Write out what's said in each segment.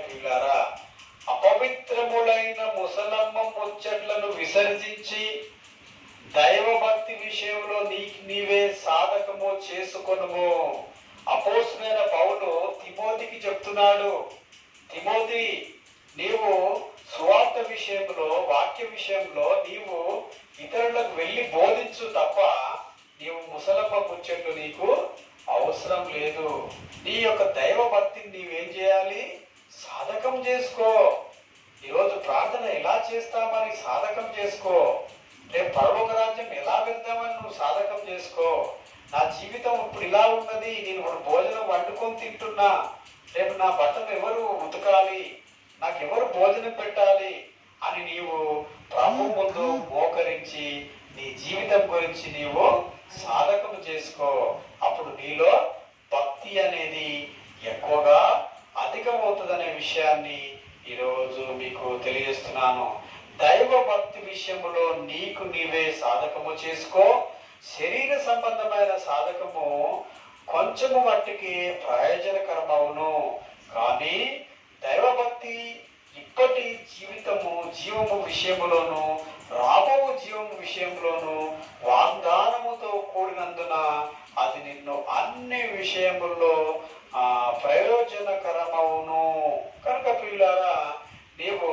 ప్రియులారా అపవిత్రములైన ముసలమ్మ ముచ్చట్లను విసర్జించి దైవభక్తి విషయంలో నీకు నీవే సాధకము చేసుకొనుము అపోసులైన పౌలు తిమోతికి చెప్తున్నాడు తిమోతి నీవు సువార్త విషయంలో వాక్య విషయంలో నీవు ఇతరులకు వెళ్ళి బోధించు తప్ప నీవు ముసలమ్మ ముచ్చట్లు నీకు అవసరం లేదు నీ యొక్క దైవ భక్తిని నీవేం చేయాలి సాధకం చేసుకో ఈరోజు ప్రార్థన ఎలా చేస్తామని సాధకం చేసుకో రేపు పరలోక రాజ్యం ఎలా వెళ్తామని నువ్వు సాధకం చేసుకో నా జీవితం ఇప్పుడు ఇలా ఉన్నది నేను ఇప్పుడు భోజనం వండుకొని తింటున్నా రేపు నా బట్టలు ఎవరు ఉతకాలి నాకు ఎవరు భోజనం పెట్టాలి అని నీవు ప్రభు ముందు మోకరించి నీ జీవితం గురించి నీవు సాధకం చేసుకో అప్పుడు నీలో భక్తి అనేది ఎక్కువగా అధికమవుతుందనే విషయాన్ని ఈరోజు మీకు తెలియజేస్తున్నాను దైవ భక్తి విషయంలో నీకు నీవే సాధకము చేసుకో శరీర సంబంధమైన సాధకము కొంచెము మట్టికి ప్రయోజనకరమవును కానీ దైవభక్తి ఇప్పటి జీవితము జీవము విషయములోను రాబో జీవము విషయంలోను వాగ్దానముతో కూడినందున అది నిన్ను అన్ని విషయముల్లో ఆ ప్రయోజనకరమవును కనుక ప్రియులారా నీవు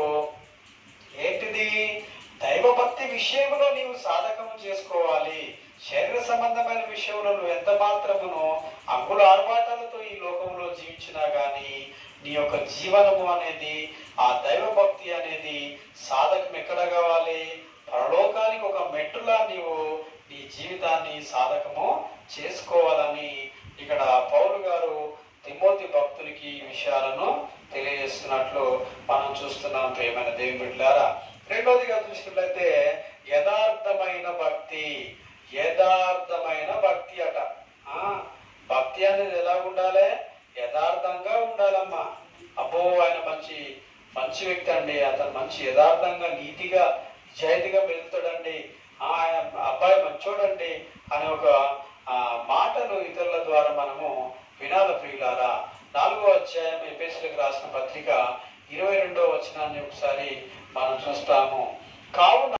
ఏంటిది దైవభక్తి విషయంలో నీవు సాధకం చేసుకోవాలి శరీర సంబంధమైన విషయంలో నువ్వు ఎంత మాత్రమును అంగుల ఆర్భాటాలతో ఈ లోకంలో జీవించినా గాని నీ యొక్క జీవనము అనేది ఆ దైవభక్తి అనేది సాధకం ఎక్కడ కావాలి పరలోకానికి ఒక మెట్టులా నీవు నీ జీవితాన్ని సాధకము చేసుకోవాలని ఇక్కడ పౌలు గారు తిమోతి భక్తులకి ఈ విషయాలను తెలియజేస్తున్నట్లు మనం చూస్తున్నాం ప్రేమైన దేవి బిడ్డారా రెండోదిగా చూసినట్లయితే యథార్థమైన భక్తి యథార్థమైన భక్తి అట ఆ భక్తి అనేది ఎలా ఉండాలి యథార్థంగా ఉండాలమ్మా అబ్బో ఆయన మంచి మంచి వ్యక్తి అండి అతను మంచి యథార్థంగా నీతిగా నిజాయితీగా వెళ్తాడండి ఆ, ఆయన అబ్బాయి మంచోడండి అనే ఒక ఆ, మాటలు ఇతరుల ద్వారా మనము వినాల ప్రియులారా నాలుగో అధ్యాయం ఎపేసులకు రాసిన పత్రిక ఇరవై రెండో వచనాన్ని ఒకసారి మనం చూస్తాము కావున